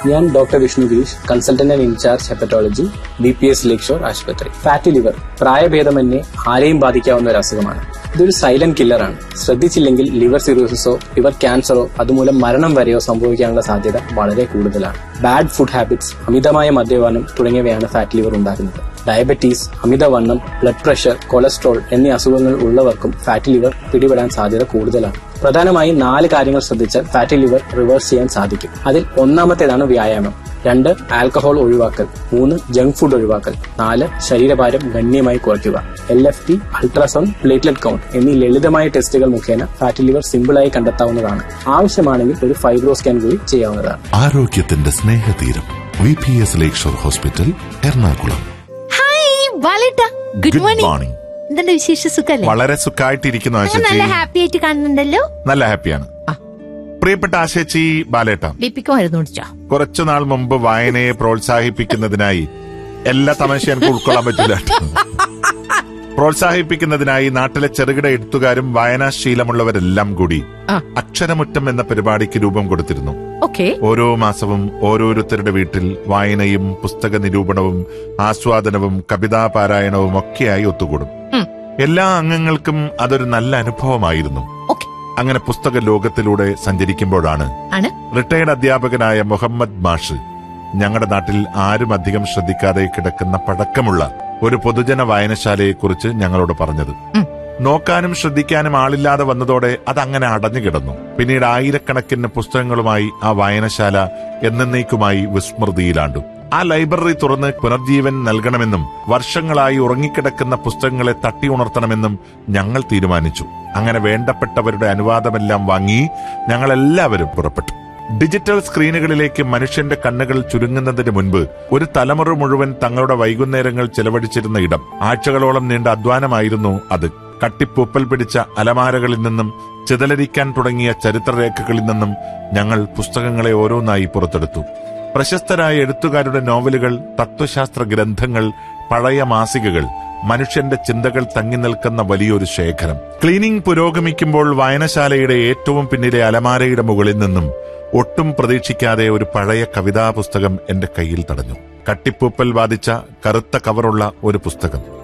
ഞാൻ doctor Vishnu Girish consultant and in-charge hepatology B P S lake shore ആശുപത്രി fatty liver പ്രായഭേദമന്യേ ആരെയും ബാധിക്കാവുന്ന ഒരു അസുഖമാണ് ഇതൊരു സൈലന്റ് കില്ലറാണ് ശ്രദ്ധിച്ചില്ലെങ്കിൽ ലിവർ സിറോസിസോ ലിവർ ക്യാൻസറോ അതുമൂലം മരണം വരെയോ സംഭവിക്കാനുള്ള സാധ്യത വളരെ കൂടുതലാണ് ബാഡ് ഫുഡ് ഹാബിറ്റ്സ് അമിതമായ മദ്യപാനം തുടങ്ങിയവയാണ് ഫാറ്റ് ലിവർ ഉണ്ടാക്കുന്നത് ഡയബറ്റീസ് അമിതവണ്ണം ബ്ലഡ് പ്രഷർ കൊളസ്ട്രോൾ എന്നീ അസുഖങ്ങൾ ഉള്ളവർക്കും ഫാറ്റി ലിവർ പിടിപെടാൻ സാധ്യത കൂടുതലാണ് പ്രധാനമായും നാല് കാര്യങ്ങൾ ശ്രദ്ധിച്ചാൽ ഫാറ്റി ലിവർ റിവേഴ്സ് ചെയ്യാൻ സാധിക്കും അതിൽ ഒന്നാമത്തേതാണ് വ്യായാമം രണ്ട് ആൽക്കഹോൾ ഒഴിവാക്കൽ മൂന്ന് ജങ്ക് ഫുഡ് ഒഴിവാക്കൽ നാല് ശരീരഭാരം ഗണ്യമായി കുറയ്ക്കുക L F T ultrasound platelet count എന്നീ ലളിതമായ ടെസ്റ്റുകൾ മുഖേന ഫാറ്റി ലിവർ സിമ്പിളായി കണ്ടെത്താവുന്നതാണ് ആവശ്യമാണെങ്കിൽ ഒരു ഫൈബ്രോ സ്കാൻ കൂടി ചെയ്യാവുന്നതാണ് ആരോഗ്യത്തിന്റെ സ്നേഹതീരം V P S lake shore hospital Ernakulam hi ബാലേട്ട ഗുഡ് Good മോർണിംഗ് morning. എന്തുണ്ട് വിശേഷ സുഖല്ലേ വളരെ സുഖമായിട്ടിരിക്കുന്നു ഞാൻ ആശേച്ചി നല്ല ഹാപ്പി ആയിട്ട് കാണുന്നുണ്ടല്ലോ നല്ല ഹാപ്പിയാണ് പ്രിയപ്പെട്ട ആശേച്ചി ബാലേട്ട ബിപ്പിക്ക് മരുന്ന് കുടിച്ചോ കുറച്ചു നാൾ മുമ്പ് വായനയെ പ്രോത്സാഹിപ്പിക്കുന്നതിനായി എല്ലാ തമാശയും എനിക്ക് ഉൾക്കൊള്ളാൻ പറ്റില്ല പ്രോത്സാഹിപ്പിക്കുന്നതിനായി നാട്ടിലെ ചെറുകിട എഴുത്തുകാരും വായനാശീലമുള്ളവരെല്ലാം കൂടി ആ. അക്ഷരമുറ്റം എന്ന പരിപാടിക്ക് രൂപം കൊടുത്തിരുന്നു ഓക്കെ ഓരോ മാസവും ഓരോരുത്തരുടെ വീട്ടിൽ വായനയും പുസ്തക നിരൂപണവും ആസ്വാദനവും കവിതാ പാരായണവും ഒക്കെയായി ഒത്തുകൂടും ഉം. എല്ലാ അംഗങ്ങൾക്കും അതൊരു നല്ല അനുഭവമായിരുന്നു ഓക്കെ അങ്ങനെ പുസ്തക ലോകത്തിലൂടെ സഞ്ചരിക്കുമ്പോഴാണ് ആണ് റിട്ടയർഡ് അധ്യാപകനായ മുഹമ്മദ് മാഷ് ഞങ്ങളുടെ നാട്ടിൽ ആരും അധികം ശ്രദ്ധിക്കാതെ കിടക്കുന്ന പഴക്കമുള്ള ഒരു പൊതുജന വായനശാലയെക്കുറിച്ച് ഞങ്ങളോട് പറഞ്ഞത് ഉം. നോക്കാനും ശ്രദ്ധിക്കാനും ആളില്ലാതെ വന്നതോടെ അതങ്ങനെ അടഞ്ഞു കിടന്നു പിന്നീട് ആയിരക്കണക്കിന് പുസ്തകങ്ങളുമായി ആ വായനശാല എന്നേക്കുമായി വിസ്മൃതിയിലാണ്ടു ആ ലൈബ്രറി തുറന്ന് പുനർജീവൻ നൽകണമെന്നും വർഷങ്ങളായി ഉറങ്ങിക്കിടക്കുന്ന പുസ്തകങ്ങളെ തട്ടി ഉണർത്തണമെന്നും ഞങ്ങൾ തീരുമാനിച്ചു അങ്ങനെ വേണ്ടപ്പെട്ടവരുടെ അനുവാദമെല്ലാം വാങ്ങി ഞങ്ങളെല്ലാവരും പുറപ്പെട്ടു ഡിജിറ്റൽ സ്ക്രീനുകളിലേക്ക് മനുഷ്യന്റെ കണ്ണുകൾ ചുരുങ്ങുന്നതിന് മുൻപ് ഒരു തലമുറ മുഴുവൻ തങ്ങളുടെ വൈകുന്നേരങ്ങൾ ചെലവഴിച്ചിരുന്ന ഇടം ആഴ്ചകളോളം നീണ്ട അധ്വാനമായിരുന്നു അത് കട്ടിപ്പൂപ്പൽ പിടിച്ച അലമാരകളിൽ നിന്നും ചിതലരിക്കാൻ തുടങ്ങിയ ചരിത്രരേഖകളിൽ നിന്നും ഞങ്ങൾ പുസ്തകങ്ങളെ ഓരോന്നായി പുറത്തെടുത്തു പ്രശസ്തരായ എഴുത്തുകാരുടെ നോവലുകൾ തത്വശാസ്ത്ര ഗ്രന്ഥങ്ങൾ പഴയ മാസികകൾ മനുഷ്യന്റെ ചിന്തകൾ തങ്ങി നിൽക്കുന്ന വലിയൊരു ശേഖരം ക്ലീനിംഗ് പുരോഗമിക്കുമ്പോൾ വായനശാലയുടെ ഏറ്റവും പിന്നിലെ അലമാരയുടെ മുകളിൽ നിന്നും ഒട്ടും പ്രതീക്ഷിക്കാതെ ഒരു പഴയ കവിതാ പുസ്തകം എന്റെ കയ്യിൽ തടഞ്ഞു കട്ടിപ്പൂപ്പൽ ബാധിച്ച കറുത്ത കവറുള്ള ഒരു പുസ്തകം